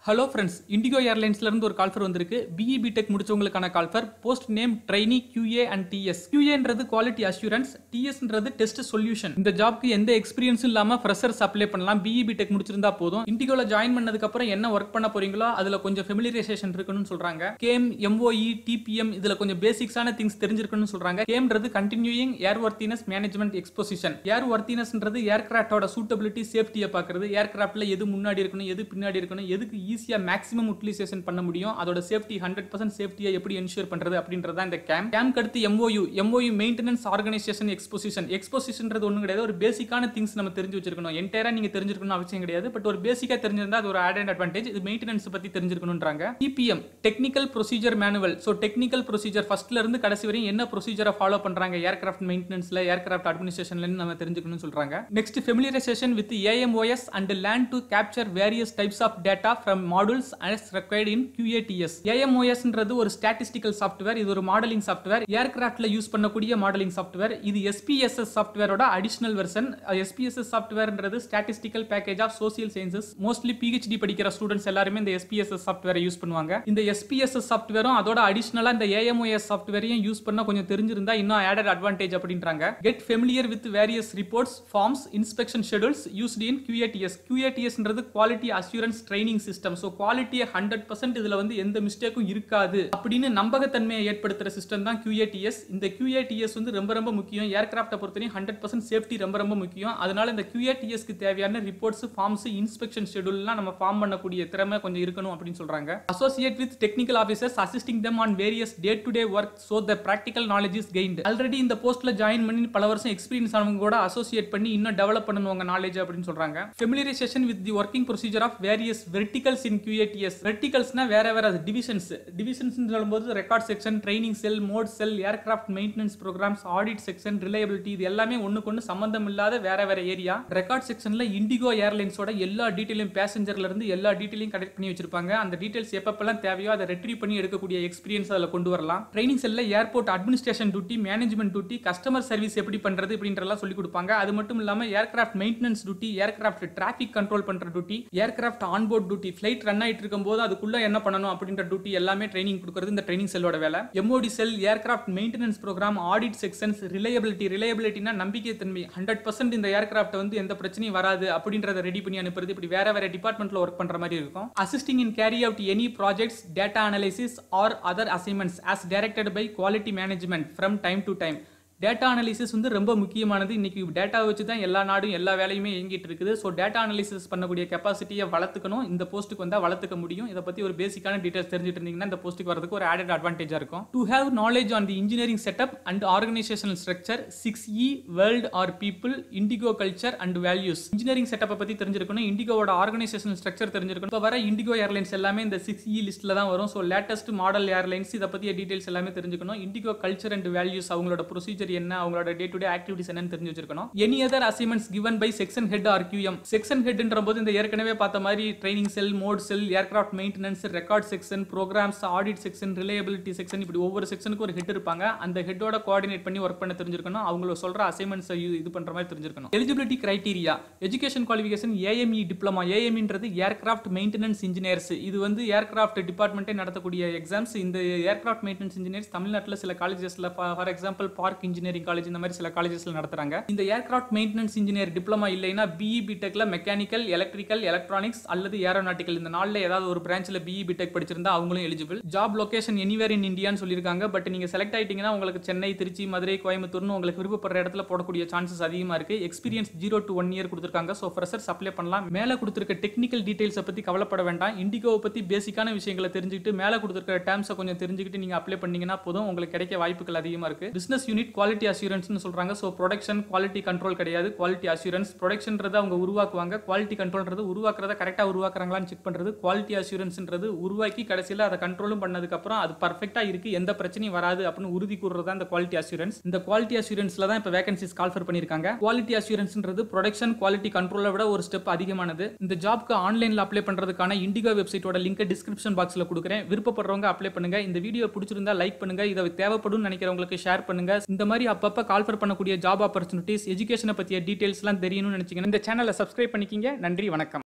hello friends indigo ஏர்லைன்ஸ்ல இருந்து ஒரு call for வந்திருக்கு பிஇ பிடெக் முடிச்சவங்களுக்கான call for post name trainee QA and T S QAன்றது குவாலிட்டி அஷூரன்ஸ் டிஎஸ்ன்றது டெஸ்ட் சொல்யூஷன் இந்த ஜாப்க்கு எந்த எக்ஸ்பீரியன்ஸும் இல்லாம ஃப்ரெஷர்ஸ் அப்ளை பண்ணலாம் பிஇ பிடெக் முடிச்சிருந்தா போதும் இண்டிகோல ஜாயின் பண்ணதுக்கு அப்புறம் என்ன ஒர்க் பண்ண போறீங்களோ அதுல கொஞ்சம் ஃபெமிலியரைசேஷன் இருக்கணும்னு சொல்றாங்க கேம் எம்ஓஇ டிபிஎம் இதுல கொஞ்சம் பேசிக்ஸான திங்ஸ் தெரிஞ்சிருக்கணும்னு சொல்றாங்க கேம்ன்றது continuing air worthiness management exposition air ஒர்த்தினஸ்ன்றது ஏர்கிராஃப்டோட சூட்டபிலிட்டி சேஃப்டியை பார்க்கறது ஏர்கிராஃப்ட்ல எது முன்னாடி இருக்கணும் எது பின்னாடி இருக்கணும் எதுக்கு ஈஸியா மேக்ஸிமம் யூட்டிலைசேஷன் பண்ண முடியும் அதோட சேஃப்டி ஹண்ட்ரட் பர்சன்ட் சேஃப்டியை எப்படி என்ஷூர் பண்றது அப்படின்றத இந்த கேம் கேம்க்கு அடுத்து M O U M O U maintenance organisation exposition எக்ஸ்போசிஷன்றது ஒன்றும் கிடையாது ஒரு பேசிக்கான திங்ஸ் நம்ம தெரிஞ்சு வச்சிருக்கணும் என்டையரா நீங்க தெரிஞ்சிருக்கணும் அவசியம் கிடையாது பட் ஒரு பேசிக்கா தெரிஞ்சிருந்தா அது ஒரு ஆட் அண்ட் அட்வான்டேஜ் இது மெயின்டெனன்ஸ் பத்தி தெரிஞ்சிருக்கணும்ன்றாங்க T P M technical procedure manual so technical procedure ஃபர்ஸ்ட்ல இருந்து கடைசி வரையும் என்ன ப்ரொசீஜரை ஃபாலோ பண்றாங்க ஏர்கிராஃப்ட் மெயின்டெனன்ஸ்ல ஏர்கிராஃப்ட் அட்மினிஸ்ட்ரேஷன்ல நம்ம தெரிஞ்சுக்கணும்னு சொல்றாங்க next familiarisation with A M O S and learn to capture various types of data from models as required in QATS ஏஎம்ஓஎஸ்ன்றது ஒரு ஸ்டாட்டிஸ்டிக்கல் சாஃப்ட்வேர் இது ஒரு மாடலிங் சாஃப்ட்வேர் ஏர்கிராஃப்ட்ல யூஸ் பண்ணக்கூடிய மாடலிங் சாஃப்ட்வேர் இது எஸ்பிஎஸ்எஸ் சாஃப்ட்வேரோட additional version SPSS சாஃப்ட்வேர்ன்றது statistical package of social sciences mostly PhD படிக்கிற ஸ்டூடெண்ட்ஸ் எல்லாருமே இந்த எஸ்பிஎஸ்எஸ் சாஃப்ட்வேரை யூஸ் பண்ணுவாங்க இந்த எஸ்பிஎஸ்எஸ் சாஃப்ட்வேரும் அதோட அடிஷனலா இந்த ஏஎம்ஓஎஸ் சாஃப்ட்வேரையும் யூஸ் பண்ண கொஞ்சம் தெரிஞ்சிருந்தா இன்னும் ஆடட் அட்வான்டேஜ் அப்படின்றாங்க get familiar with various reports forms inspection schedules used in QATS QATSன்றது quality assurance training system so குவாலிட்டியை ஹண்ட்ரட் பர்சன்ட் இதுல வந்து எந்த மிஸ்டேக்கும் இருக்காது அப்படின்னு நம்பகத்தன்மையை ஏற்படுத்துற சிஸ்டம் தான் QATS இந்த QATS வந்து ரொம்ப ரொம்ப முக்கியம் ஏர்கிராஃப்டை பொறுத்தவரையும் ஹண்ட்ரட் பர்சன்ட் சேஃப்டி ரொம்ப ரொம்ப முக்கியம் அதனால இந்த QATSக்கு தேவையான ரிப்போர்ட்ஸ் ஃபார்ம்ஸ் இன்ஸ்பெக்ஷன் ஷெடியூல்லாம் நம்ம ஃபார்ம் பண்ணக்கூடிய திறமை கொஞ்சம் இருக்கணும் அப்படின்னு சொல்றாங்க associate with technical officers assisting them on various day to day work so the practical knowledge is gained already இந்த போஸ்ட்ல ஜாயின் பண்ணி பல வருஷம் எக்ஸ்பீரியன்ஸ் ஆனவங்க கூட அசோசியேட் பண்ணி இன்னும் டெவலப் பண்ணணும் உங்க நாலேஜ் அப்படின்னு சொல்றாங்க familiarisation with the working procedure of various verticals in QATS வெர்டிகல்ஸ்னா வேற வேற டிவிஷன்ஸ் டிவிஷன்ஸ் சொல்லும்போது record section training cell mod cell aircraft maintenance programmes audit section reliability இது எல்லாமே ஒண்ணுக்கு ஒன்று சம்பந்தம் இல்லாத வேற வேற ஏரியா ரெக்கார்ட் செக்ஷன்ல இண்டிகோ ஏர்லைன்ஸோட எல்லா டீட்டெயிலும் பேசஞ்சர்ல இருந்து எல்லா டீட்டெயிலையும் கலெக்ட் பண்ணி வச்சிருப்பாங்க அந்த டீடைல்ஸ் எப்பப்பெல்லாம் தேவையோ அதை ரெட்ரீவ் பண்ணி எடுக்கக்கூடிய எக்ஸ்பீரியன்ஸ் அதில் கொண்டு வரலாம் ட்ரைனிங் செல்ல airport administration duty management duty customer service எப்படி பண்றது இப்படின்றலாம் சொல்லி கொடுப்பாங்க அது மட்டும் இல்லாம aircraft maintenance duty aircraft traffic control பண்ற duty aircraft onboard duty flight run ஆயிட்டு இருக்கும்போது அதுக்குள்ள என்ன பண்ணணும் அப்படின்ற டியூட்டி எல்லாமே ட்ரைனிங் கொடுக்கறது இந்த ட்ரைனிங் செல்லோட வேலை M O D cell aircraft maintenance programme audit sections reliability ரிலையபிலிட்டினா நம்பிக்கை தன்மை ஹண்ட்ரட் பர்சன்ட் இந்த ஏர்கிராஃப்ட் வந்து எந்த பிரச்சனையும் வராது அப்படின்றத ரெடி பண்ணி அனுப்புறது இப்படி வேற வேற டிபார்ட்மெண்ட்ல ஒர்க் பண்ற மாதிரி இருக்கும் assisting in carry out any projects data analysis or other assignments as directed by quality management from time to time data analysis வந்து ரொம்ப முக்கியமானது இன்னைக்கு டேட்டா வச்சு தான் எல்லா நாடும் எல்லா வேலையுமே இயங்கிட்டு இருக்குது ஸோ டேட்டா அனாலிசிஸ் பண்ணக்கூடிய கெப்பாசிட்டியை வளர்த்துக்கணும் இந்த போஸ்ட்டுக்கு வந்தால் வளர்த்துக்க முடியும் இதை பற்றி ஒரு பேசிக்கான டீடைல்ஸ் தெரிஞ்சுட்டு இருந்தீங்கன்னா இந்த போஸ்ட்டுக்கு வரதுக்கு ஒரு ஆடட் அட்வான்டேஜாக இருக்கும் to have knowledge on the engineering setup and organisational structure six E world or people IndiGo culture and values engineering செட்டப்பை பற்றி தெரிஞ்சிருக்கணும் இண்டிகோவோட ஆர்கனைசேஷனல் ஸ்ட்ரக்சர் தெரிஞ்சிருக்கணும் இப்போ வர இண்டிகோ ஏர்லைன்ஸ் எல்லாமே இந்த சிக்ஸ் இ லிஸ்ட்டில் தான் வரும் ஸோ லேட்டஸ்ட் மாடல் ஏர்லைன்ஸ் இதை பற்றிய டீடைல்ஸ் எல்லாமே தெரிஞ்சுக்கணும் இண்டிகோ கல்ச்சர் அண்ட் வேல்யூஸ் அவங்களோட ப்ரொசீஜர் என்ன அவங்களோட டே டு டே ஆக்டிவிட்டிஸ் என்னன்னு தெரிஞ்சு வச்சிருக்கணும் any other assignments given by section head or QM section ஹெட்ன்ற போது இந்த ஏற்கனவே பார்த்த மாதிரி training cell mod cell aircraft maintenance record section programmes audit section reliability section இப்படி ஒவ்வொரு செக்ஷனுக்கு ஒரு ஹெட் இருப்பாங்க அந்த ஹெட்டோட கோஆர்டினேட் பண்ணி ஒர்க் பண்ண தெரிஞ்சிருக்கணும் அவங்கள சொல்ற அசைன்மெண்ட்ஸ் இது பண்ற மாதிரி தெரிஞ்சிருக்கணும் eligibility criteria education qualification A M E diploma ஏஎம்இன்றது ஏர்கிராஃப்ட் மெயின்டெனன்ஸ் இன்ஜினியர்ஸ் இது வந்து ஏர்கிராஃப்ட் டிபார்ட்மெண்ட்டே நடத்தக்கூடிய எக்ஸாம்ஸ் இந்த ஏர்கிராஃப்ட் மெயின்டெனன்ஸ் இன்ஜினியர்ஸ் தமிழ்நாட்டில் சில காலேஜஸ்ல for example Park engineering college இந்த மாதிரி சில காலேஜஸ்ல நடத்துறாங்க இந்த ஏர்கிராஃப்ட் மெயின்டெனன்ஸ் இன்ஜினியர் டிப்ளமா இல்லைன்னா பிஇ பிடெக்ல மெக்கானிக்கல் எலக்ட்ரிக்கல் எலக்ட்ரானிக்ஸ் அல்லது ஏரோநாட்டிக்கல் இந்த நாளில் ஏதாவது ஒரு பிரான்ச்ல பிஇ பிடெக் படிச்சிருந்தா அவங்களும் eligible job location anywhere in இந்தியான்னு சொல்லியிருக்காங்க பட் நீங்க செலக்ட் ஆயிட்டீங்கன்னா உங்களுக்கு சென்னை திருச்சி மதுரை கோயம்புத்தூர்னு உங்களுக்கு விருப்பப்படுற இடத்துல போடக்கூடிய சான்சஸ் அதிகமா இருக்கு experience zero to one year கொடுத்துருக்காங்க ஸோ ஃப்ரெஷர்ஸ் அப்ளை பண்ணலாம் மேலே கொடுத்துருக்க டெக்னிக்கல் டீடைல்ஸை பத்தி கவலைப்பட வேண்டாம் இண்டிகோவை பத்தி பேசிக்கான விஷயங்களை தெரிஞ்சுக்கிட்டு மேலே கொடுத்துருக்க டேர்ம்ஸை கொஞ்சம் தெரிஞ்சுக்கிட்டு நீங்க அப்ளை பண்ணீங்கன்னா போதும் உங்களுக்கு கிடைக்க வாய்ப்புகள் அதிகமா இருக்கு பிசினஸ் யூனிட் குவாலிட்டி அசூரன்ஸ்னு சொல்றாங்க ஸோ ப்ரொடக்ஷன் குவாலிட்டி கண்ட்ரோல் கிடையாது குவாலிட்டி அசூரன்ஸ் ப்ரொடக்ஷன்றது அவங்க உருவாக்குவாங்க குவாலிட்டி கண்ட்ரோல்ன்றது உருவாக்குறத கரெக்டாக உருவாக்குறாங்களான்னு செக் பண்றது குவாலிட்டி அசூரன்ஸ்ன்றது உருவாக்கி கடைசியில் அதை கண்ட்ரோலும் பண்ணதுக்கப்புறம் அது பர்ஃபெக்டாக இருக்கு எந்த பிரச்சனையும் வராது அப்படின்னு உறுதி கூறுறது தான் இந்த குவாலிட்டி அசூரன்ஸ் இந்த குவாலிட்டி அசூரன்ஸ்ல தான் இப்போ வேகன்சிஸ் கால்ஃபர் பண்ணியிருக்காங்க குவாலிட்டி அசூரன்ஸ்ன்றது ப்ரொடக்ஷன் குவாலிட்டி கண்ட்ரோலை விட ஒரு ஸ்டெப் அதிகமானது இந்த ஜாப்க்கு ஆன்லைனில் அப்ளை பண்றதுக்கான இண்டிகோ வெப்சைட்டோட லிங்க் டிஸ்கிரிப்ஷன் பாக்ஸில் கொடுக்குறேன் விருப்பப்படுறவங்க அப்ளை பண்ணுங்க இந்த வீடியோ பிடிச்சிருந்தா லைக் பண்ணுங்க இதை தேவைப்படும் நினைக்கிறவங்களுக்கு ஷேர் பண்ணுங்க இந்த மாதிரி அப்பப்போ கால்ஃபர் பண்ணக்கூடிய ஜாப் ஆப்பர்ச்சுனிட்டிஸ் எஜுகேஷனை பற்றிய டீட்டெயில்ஸ்லாம் தெரியணும்னு நினைச்சீங்கன்னா இந்த சேனலை சப்ஸ்கிரைப் பண்ணிக்கிங்க நன்றி வணக்கம்